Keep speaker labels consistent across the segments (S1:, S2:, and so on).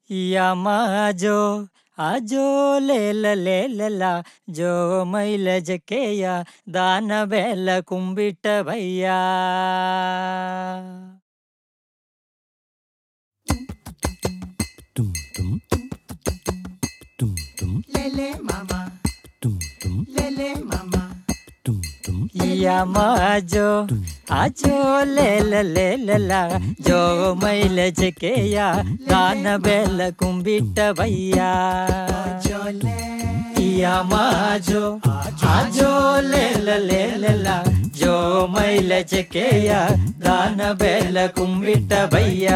S1: യമാജോ അജോ ലേല ലേലല ജോ മൈലജക്കെയ ദാനവേല കുമ്പിട്ട വയ്യ
S2: tum tum tum tum
S3: Lele mama,
S2: tum tum
S3: lele mama,
S2: tum tum
S1: യമാജോ Ajo ലേല ലേലല ജോ മൈലജക്കെയ ദാനവേല കുമ്പിട്ട വയ്യ
S3: chole,
S1: യമാജോ Ajo ലേല ലേലല ജോ മൈലജക്കെയ ദാനവേല കുമ്പിട്ട വയ്യ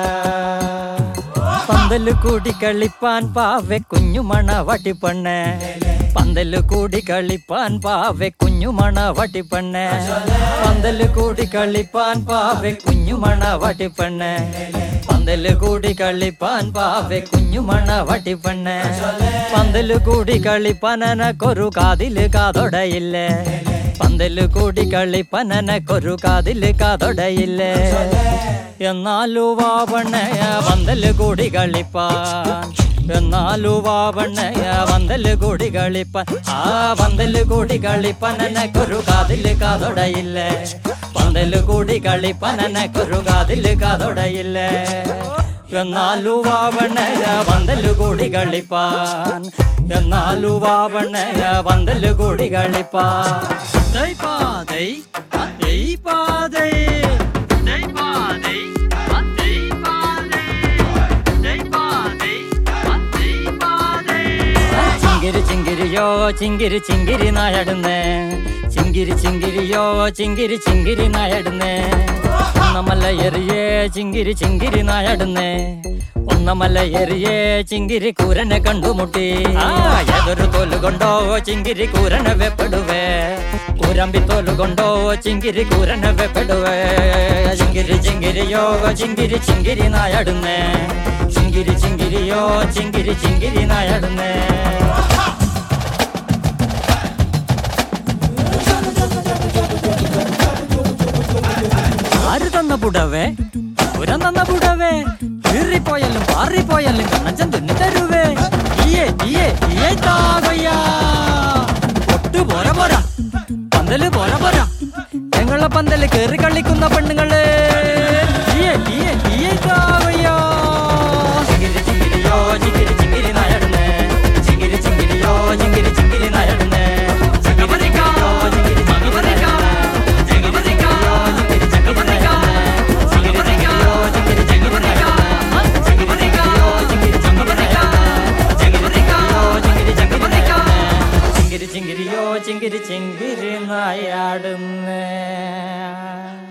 S1: പന്തല് കൂടി കളിപ്പാൻ പാവെ കുഞ്ഞു മണവാട്ടി പെണ്ണ് പന്തല് കൂടി കളിപ്പാൻ പാവെ കുഞ്ഞു മണവാട്ടി പെണ്ണ് പന്തല് കൂടി കളിപ്പാൻ പാവെ കുഞ്ഞു മണവാട്ടി പെണ്ണ് പന്തല് കൂടി കളിപ്പാൻ പാവെ കുഞ്ഞു മണവാട്ടി പെണ്ണ് പന്തല് കൂടി കളിപ്പാൻ എനക്കൊരു കാതില് കാതൊടയില്ലേ പന്തല് കൂടി കളിപ്പനനക്കൊരു കാതില് കാതൊടയില്ലേ എന്നാലു വാവണ്ണയ പന്തല് കൂടി കളിപ്പാൻ എന്നാലു വാവണ്ണയ പന്തല് കൂടി കളിപ്പാൻ ആ പന്തല് കൂടി കളിപ്പനനക്കൊരു കാതില് കാതൊടയില്ലേ പന്തല് കൂടി കളിപ്പനനക്കൊരു കാതില് കാതൊടയില്ലേ എന്നാലു വാവണ്ണയ പന്തല് കൂടി കളിപ്പാൻ എന്നാലു വാവണ്ണയ പന്തല് കൂടി കളിപ്പാൻ ദൈ പാതൈ ദൈ പാതൈ ദൈ പാതൈ ദൈ പാതൈ ദൈ പാതൈ ദൈ പാതൈ ചിങ്കിരി ചിങ്കിരിയോ ചിങ്കിരി ചിങ്കിരി നായടുന്നേ ചിങ്കിരി ചിങ്കിരിയോ ചിങ്കിരി ചിങ്കിരി നായടുന്നേ ഒന്നമല്ല എറിയേ ചിങ്കിരി ചിങ്കിരി നായടുന്നേ ഒന്നമല്ല എറിയേ ചിങ്കിരി കൂരനെ കണ്ടുമുട്ടി ആ, ഏതൊരു തോല് കൊണ്ടോ ചിങ്കിരി കൂരനെ വെപ്പെടുവേ കൂരമ്പി തോല് കൊണ്ടോ ചിങ്കിരി കൂരനെ വെപ്പെടുവേ ചിങ്കിരി ചിങ്കിരിയോ ചിങ്കിരി ചിങ്കിരി നായടുന്നേ ചിങ്കിരി ചിങ്കിരിയോ ചിങ്കിരി ചിങ്കിരി നായടുന്നേ ആര് തന്ന പുടവേ പുരം തന്ന പുടവേ കീറിപ്പോയാലും പാറിപ്പോയാലും കണ്ണച്ചൻ തുന്നി തരുവേ ഈയേ ഈയേ ഈയേ താകയ്യാ ഒട്ടു പോര പോര പന്തല് പോര പോര ഞങ്ങളെ പന്തല് കേറി കളിക്കുന്ന പെണ്ണുങ്ങള് ഈയേ ഈയേ ഈയേ താകയ്യാ ചിങ്കിരി ചിങ്കിരിയോ ചിങ്കിരി ചിങ്കിരി നായടുന്നേ ചിങ്കിരി ചിങ്കിരിയോ ചിങ്കിരി ചിങ്കിരി നായടുന്നേ ചകപരിക്കാ ചിങ്കിരി ചകപരിക്കാ ചകപരിക്കാ ചിങ്കിരി ചകപരിക്കാ ചകപരിക്കാ ചിങ്കിരി ചകപരിക്കാ ചകപരിക്കാ ചിങ്കിരി ചകപരിക്കാ ചകപരിക്കാ ചിങ്കിരി ചകപരിക്കാ ചിങ്കിരി ചിങ്കിരിയോ ചിങ്കിരി ചിങ്കിരി നായാടുന്നേ